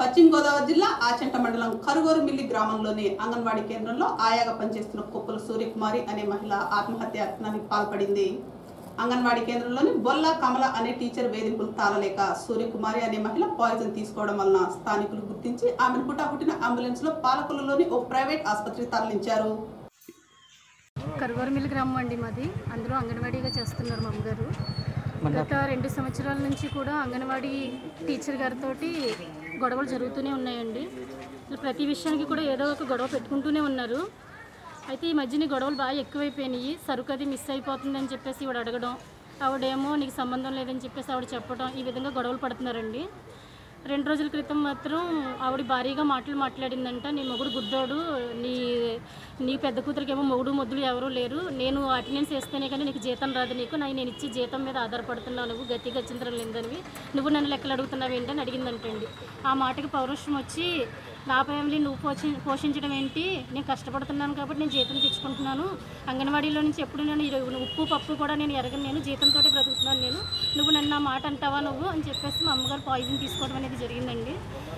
పశ్చిమ గోదావరి జిల్లా ఆచంట మండలం కరుగోరు మిల్లి గ్రామంలోని అంగన్వాడీ కేంద్రంలో ఆయాగా పనిచేస్తున్న కుప్పల సూర్యకుమారి అనే మహిళ ఆత్మహత్య యత్నానికి పాల్పడింది అంగన్వాడీ కేంద్రంలోని బొల్ల కమల అనే టీచర్ వేధింపులు తాళలేక సూర్యకుమారి అనే మహిళ పాయిజన్ తీసుకోవడం వలన స్థానికులు గుర్తించి ఆమెను పుట్టిన అంబులెన్స్ లో పాలకొల్లులోని ఓ ప్రైవేట్ ఆసుపత్రికి తరలించారు కరువరమిల్లి గ్రామం అండి మాది అందులో అంగన్వాడీగా చేస్తున్నారు మా అమ్మగారు గత రెండు సంవత్సరాల నుంచి కూడా అంగన్వాడీ టీచర్ గారితో గొడవలు జరుగుతూనే ఉన్నాయండి ప్రతి విషయానికి కూడా ఏదో ఒక గొడవ పెట్టుకుంటూనే ఉన్నారు అయితే ఈ మధ్యన ఈ గొడవలు బాగా ఎక్కువైపోయినాయి సరుకు అది మిస్ అయిపోతుందని చెప్పేసి ఇవాడు అడగడం ఆవిడేమో నీకు సంబంధం లేదని చెప్పేసి ఆవిడ చెప్పడం ఈ విధంగా గొడవలు పడుతున్నారండి రెండు రోజుల క్రితం మాత్రం ఆవిడ భారీగా మాటలు మాట్లాడిందంట నీ మొగుడు గుడ్డోడు నీ నీ పెద్ద కూతురికి ఏమో మొగుడు మొద్దులు ఎవరూ లేరు నేను అటెండెన్స్ వేస్తేనే కానీ నీకు జీతం రాదు నీకు నా- నేను ఇచ్చే జీతం మీద ఆధారపడుతున్నావు నువ్వు గతి గచ్చింతరం లేదనివి నువ్వు నన్ను లెక్కలు అడుగుతున్నావు ఏంటని అడిగిందంటండి ఆ మాటకి పౌరుషం వచ్చి నా ఫ్యామిలీ నువ్వు పోషి పోషించడం ఏంటి నేను కష్టపడుతున్నాను కాబట్టి నేను జీతం తెచ్చుకుంటున్నాను అంగన్వాడీలో నుంచి ఎప్పుడు నేను ఈ రో- ఉప్పు పప్పు కూడా నేను ఎరగను నేను జీతంతో బ్రతుకుతున్నాను నేను నువ్వు నన్ను నా మాట అంటావా నువ్వు అని చెప్పేసి మా అమ్మగారు పాయిజన్ తీసుకోవడం అనేది జరిగిందండి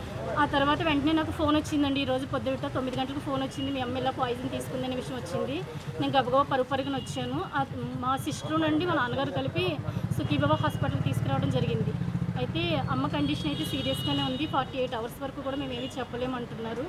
ఆ తర్వాత వెంటనే నాకు ఫోన్ వచ్చిందండి ఈ రోజు పొద్దుట తొమ్మిది గంటలకు ఫోన్ వచ్చింది మీ అమ్మ ఇలా పాయిజన్ తీసుకుందనే విషయం వచ్చింది నేను గబగబా పరుగు పరుగున వచ్చాను ఆ- మా సిస్టర్ నుండి మా నాన్నగారు కలిపి సుఖీబాబా హాస్పిటల్ తీసుకురావడం జరిగింది అయితే అమ్మ కండిషన్ అయితే సీరియస్గానే ఉంది ఫార్టీ ఎయిట్ అవర్స్ వరకు కూడా మేము ఏమీ చెప్పలేమంటున్నారు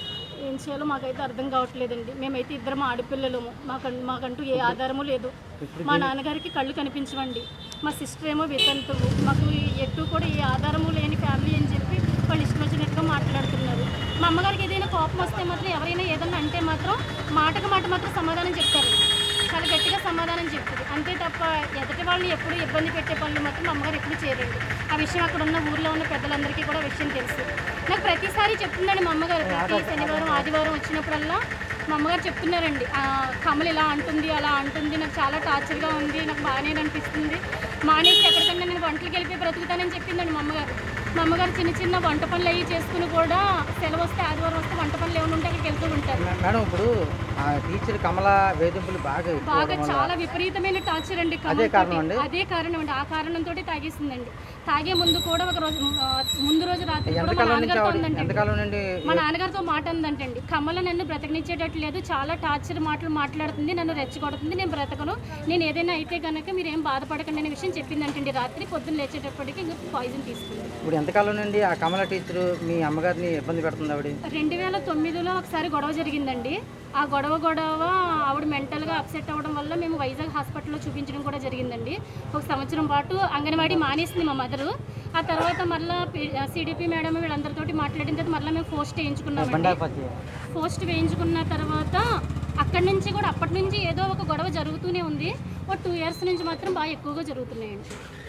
ఏం చేయాలో మాకైతే అర్థం కావట్లేదండి మేమైతే ఇద్దరం ఆడపిల్లలము మాకం మాకంటూ ఏ ఆధారము లేదు మా నాన్నగారికి కళ్ళు కనిపించవండి మా సిస్టర్ ఏమో వితంతువు మాకు ఎటు కూడా ఏ ఆధారము లేని ఫ్యామిలీ అని చెప్పి వాళ్ళు ఇష్టం వచ్చినట్టుగా మాట్లాడుతున్నారు మా అమ్మగారికి ఏదైనా కోపం వస్తే మాత్రం ఎవరైనా ఏదైనా అంటే మాత్రం మాటకు మాట మాత్రం సమాధానం చెప్తారు చాలా గట్టిగా సమాధానం చెప్తుంది అంతే తప్ప ఎదుటి వాళ్ళని ఎప్పుడు ఇబ్బంది పెట్టే పనులు మాత్రం మా అమ్మగారు ఎప్పుడు చేయరండి ఆ విషయం అక్కడ ఉన్న ఊర్లో ఉన్న పెద్దలందరికీ కూడా విషయం తెలుసు నాకు ప్రతిసారి చెప్తుందండి మా అమ్మగారు ప్రతి శనివారం ఆదివారం వచ్చినప్పుడల్లా మా అమ్మగారు చెప్తున్నారండి "ఆ, కమల్ ఇలా అంటుంది అలా అంటుంది నాకు చాలా టార్చర్గా ఉంది నాకు బాగానే అనిపిస్తుంది మానేసి ఎక్కడికన్నా నేను వంటలకు వెళ్ళిపోయి బ్రతుకుతానని చెప్పిందండి మా అమ్మగారు మా అమ్మగారు చిన్న చిన్న వంట పనులు అవి చేసుకుని కూడా సెలవు వస్తే ఆదివారం వస్తే వంట పనులు ఏమైనా ఉంటే అక్కడికి వెళ్తూ ఉంటారు మే- మేడం ఇప్పుడు ఆ టీచర్ కమల వేధింపులు బాగా ఎక్కువ బాగా అవడం వల్ల చాలా విపరీతమైన టార్చర్ అండి కమల్ అదే తోటి. కారణం అండి? అదే కారణం అండి ఆ కారణంతో తాగేసిందండి తాగే ముందు కూడా ఒక రోజు ఆ, ముందు రోజు రాత్రి కూడా మా ఎంతకాలం నుంచి నాన్నగారితో ఆవిడ ఉందంటండి ఎంతకాలం నుండి మా నాన్నగారితో మాట ఉందంటండి కమల నన్ను బ్రతకనిచ్చేటట్టు లేదు చాలా టార్చర్ మాటలు మాట్లాడుతుంది నన్ను రెచ్చగొడుతుంది నేను బ్రతకను నేను ఏదైనా అయితే కనుక మీరు ఏం బాధపడకండి అనే విషయం చెప్పిందంటండి రాత్రి పొద్దున్న లేచేటప్పటికి ఇంకా పాయిజన్ తీసుకుంది ఇప్పుడు ఎంతకాలం నుండి ఆ కమల టీచర్ మీ అమ్మగారిని ఇబ్బంది పెడుతుంది ఆవిడ రెండు వేల తొమ్మిదిలో ఒకసారి గొడవ జరిగిందండి ఆ గొడవ గొడవ ఆవిడ మెంటల్గా అప్సెట్ అవ్వడం వల్ల మేము వైజాగ్ హాస్పిటల్లో చూపించడం కూడా జరిగిందండి ఒక సంవత్సరం పాటు అంగన్వాడీ మానేసింది మా మదరు ఆ తర్వాత మళ్ళీ సిడిపి మేడం వీళ్ళందరితోటి మాట్లాడిన తర్వాత మళ్ళీ మేము పోస్ట్ వేయించుకున్నామండి బండాపతి పోస్ట్ వేయించుకున్న తర్వాత అక్కడి నుంచి కూడా అప్పటి నుంచి ఏదో ఒక గొడవ జరుగుతూనే ఉంది ఒక టూ ఇయర్స్ నుంచి మాత్రం బాగా ఎక్కువగా జరుగుతున్నాయండి